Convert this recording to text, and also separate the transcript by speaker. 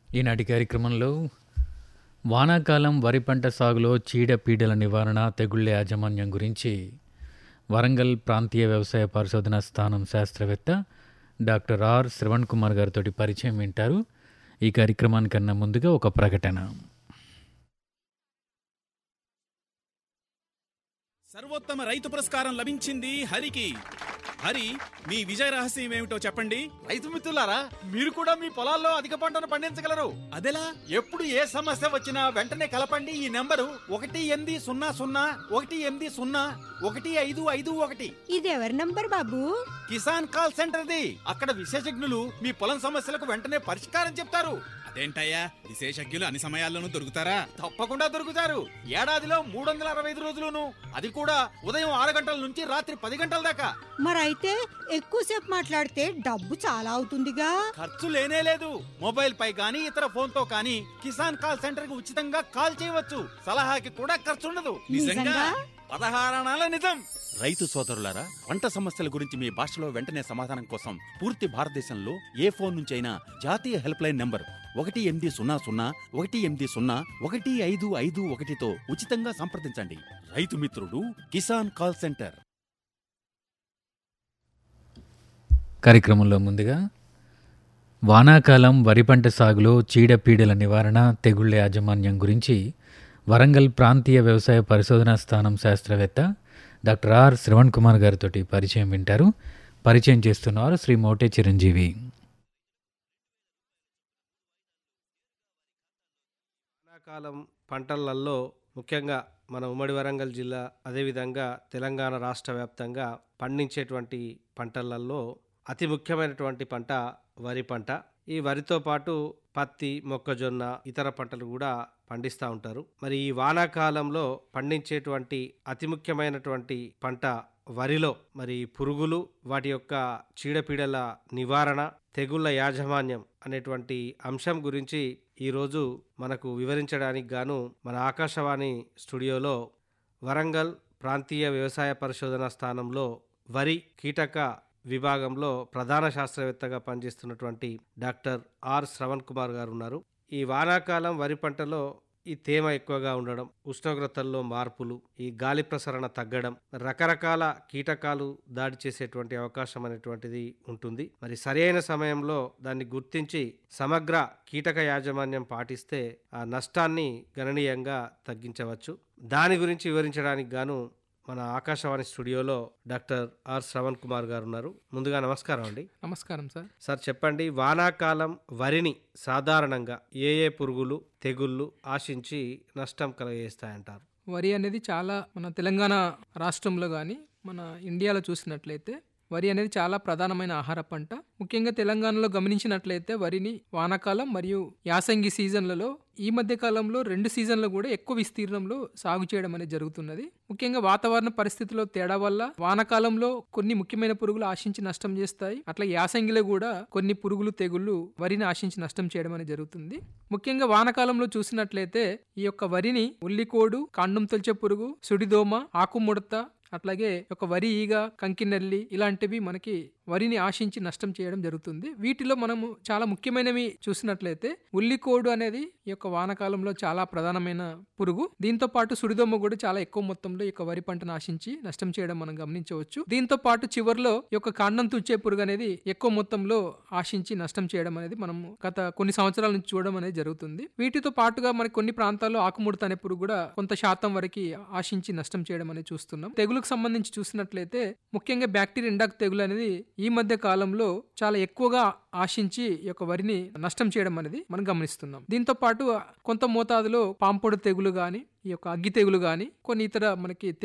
Speaker 1: ఈనాటి కార్యక్రమంలో వానాకాలం వరి పంట సాగులో చీడపీడల నివారణ తెగుళ్ల యాజమాన్యం గురించి వరంగల్ ప్రాంతీయ వ్యవసాయ పరిశోధన స్థానం శాస్త్రవేత్త డాక్టర్ ఆర్ శ్రవణ్ కుమార్ గారితో పరిచయం వింటారు ఈ కార్యక్రమానికన్నా ముందుగా ఒక ప్రకటన
Speaker 2: సర్వోత్తమ రైతు పురస్కారం లభించింది హరికి హరి మీ విజయ రహస్యం ఏమిటో చెప్పండి
Speaker 3: రైతు మిత్రులారా మీరు కూడా మీ పొలాల్లో అధిక పంటను పండించగలరు
Speaker 2: అదెలా
Speaker 3: ఎప్పుడు ఏ సమస్య వచ్చినా వెంటనే కలపండి ఈ నెంబరు ఒకటి ఎనిమిది సున్నా సున్నా ఒకటి ఎనిమిది సున్నా ఒకటి ఐదు ఐదు ఒకటి
Speaker 4: ఇది ఎవరి నంబర్ బాబు
Speaker 3: కిసాన్ కాల్ సెంటర్ది అక్కడ విశేషజ్ఞులు మీ పొలం సమస్యలకు వెంటనే పరిష్కారం చెప్తారు
Speaker 2: అదేంటయ్యా విశేషజ్ఞులు అన్ని సమయాల్లోనూ దొరుకుతారా
Speaker 3: తప్పకుండా దొరుకుతారు ఏడాదిలో మూడు వందల అరవై ఐదు రోజులును అది కూడా ఉదయం ఆరు గంటల నుంచి రాత్రి పది గంటల దాకా
Speaker 4: మరైతే ఎక్కువసేపు మాట్లాడితే డబ్బు చాలా అవుతుందిగా
Speaker 3: ఖర్చు లేనే లేదు మొబైల్ పై గానీ ఇతర ఫోన్ తో కానీ కిసాన్ కాల్ సెంటర్ కి ఉచితంగా కాల్ చేయవచ్చు సలహాకి కూడా ఖర్చు ఉండదు
Speaker 4: నిజంగా
Speaker 3: పదహారణాల నిజం రైతు సోదరులారా పంట సమస్యల గురించి మీ భాషలో వెంటనే సమాధానం కోసం పూర్తి భారతదేశంలో ఏ ఫోన్ నుంచైనా జాతీయ హెల్ప్ లైన్ నంబర్ ఒకటి ఎనిమిది సున్నా సున్నా ఒకటి ఎనిమిది సున్నా ఒకటి ఐదు ఐదు ఒకటితో ఉచితంగా సంప్రదించండి రైతు మిత్రుడు కిసాన్ కాల్ సెంటర్
Speaker 1: కార్యక్రమంలో ముందుగా వానాకాలం వరి పంట సాగులో చీడపీడల నివారణ తెగుళ్ల యాజమాన్యం గురించి వరంగల్ ప్రాంతీయ వ్యవసాయ పరిశోధనా స్థానం శాస్త్రవేత్త డాక్టర్ ఆర్ శ్రవణ్ కుమార్ గారితో పరిచయం వింటారు పరిచయం చేస్తున్నారు శ్రీ మోటే చిరంజీవి
Speaker 5: వానాకాలం పంటలలో ముఖ్యంగా మన ఉమ్మడి వరంగల్ జిల్లా అదేవిధంగా తెలంగాణ రాష్ట్ర వ్యాప్తంగా పండించేటువంటి పంటలలో అతి ముఖ్యమైనటువంటి పంట వరి పంట ఈ వరితో పాటు పత్తి మొక్కజొన్న ఇతర పంటలు కూడా పండిస్తూ ఉంటారు మరి ఈ వానాకాలంలో పండించేటువంటి అతి ముఖ్యమైనటువంటి పంట వరిలో మరి పురుగులు వాటి యొక్క చీడపీడల నివారణ తెగుళ్ల యాజమాన్యం అనేటువంటి అంశం గురించి ఈరోజు మనకు వివరించడానికి గాను మన ఆకాశవాణి స్టూడియోలో వరంగల్ ప్రాంతీయ వ్యవసాయ పరిశోధన స్థానంలో వరి కీటక విభాగంలో ప్రధాన శాస్త్రవేత్తగా పనిచేస్తున్నటువంటి డాక్టర్ ఆర్ శ్రవణ్ కుమార్ గారు ఉన్నారు ఈ వానాకాలం వరి పంటలో ఈ తేమ ఎక్కువగా ఉండడం ఉష్ణోగ్రతల్లో మార్పులు ఈ గాలి ప్రసరణ తగ్గడం రకరకాల కీటకాలు దాడి చేసేటువంటి అవకాశం అనేటువంటిది ఉంటుంది మరి సరైన సమయంలో దాన్ని గుర్తించి సమగ్ర కీటక యాజమాన్యం పాటిస్తే ఆ నష్టాన్ని గణనీయంగా తగ్గించవచ్చు దాని గురించి వివరించడానికి గాను మన ఆకాశవాణి స్టూడియోలో డాక్టర్ ఆర్ శ్రవణ్ కుమార్ గారు ఉన్నారు ముందుగా నమస్కారం అండి
Speaker 6: నమస్కారం సార్
Speaker 5: సార్ చెప్పండి వానాకాలం వరిని సాధారణంగా ఏ ఏ పురుగులు తెగుళ్ళు ఆశించి నష్టం కలగజేస్తాయంటారు
Speaker 6: వరి అనేది చాలా మన తెలంగాణ రాష్ట్రంలో కానీ మన ఇండియాలో చూసినట్లయితే వరి అనేది చాలా ప్రధానమైన ఆహార పంట ముఖ్యంగా తెలంగాణలో గమనించినట్లయితే వరిని వానాకాలం మరియు యాసంగి సీజన్లలో ఈ మధ్య కాలంలో రెండు సీజన్లు కూడా ఎక్కువ విస్తీర్ణంలో సాగు చేయడం అనేది జరుగుతున్నది ముఖ్యంగా వాతావరణ పరిస్థితుల్లో తేడా వల్ల వానాకాలంలో కొన్ని ముఖ్యమైన పురుగులు ఆశించి నష్టం చేస్తాయి అట్లా యాసంగిలో కూడా కొన్ని పురుగులు తెగుళ్ళు వరిని ఆశించి నష్టం చేయడం అనేది జరుగుతుంది ముఖ్యంగా వానాకాలంలో చూసినట్లయితే ఈ యొక్క వరిని ఉల్లికోడు కాండం తొలిచే పురుగు సుడిదోమ ఆకుముడత అట్లాగే ఒక వరి ఈగ కంకినెల్లి ఇలాంటివి మనకి వరిని ఆశించి నష్టం చేయడం జరుగుతుంది వీటిలో మనము చాలా ముఖ్యమైనవి చూసినట్లయితే ఉల్లికోడు అనేది ఈ యొక్క వానాకాలంలో చాలా ప్రధానమైన పురుగు దీంతో పాటు సుడిదొమ్మ కూడా చాలా ఎక్కువ మొత్తంలో ఈ యొక్క వరి పంటను ఆశించి నష్టం చేయడం మనం గమనించవచ్చు దీంతో పాటు చివరిలో ఈ యొక్క కాండం తుచ్చే పురుగు అనేది ఎక్కువ మొత్తంలో ఆశించి నష్టం చేయడం అనేది మనం గత కొన్ని సంవత్సరాల నుంచి చూడడం అనేది జరుగుతుంది వీటితో పాటుగా మనకి కొన్ని ప్రాంతాల్లో ఆకుముడత అనే పురుగు కూడా కొంత శాతం వరకు ఆశించి నష్టం చేయడం అనేది చూస్తున్నాం తెగులుకు సంబంధించి చూసినట్లయితే ముఖ్యంగా బ్యాక్టీరియా ఇండాక్ తెగులు అనేది ఈ మధ్య కాలంలో చాలా ఎక్కువగా ఆశించి ఈ యొక్క వరిని నష్టం చేయడం అనేది మనం గమనిస్తున్నాం దీంతో పాటు కొంత మోతాదులో పాంపొడు తెగులు గాని ఈ యొక్క అగ్గి తెగులు గాని కొన్ని ఇతర మనకి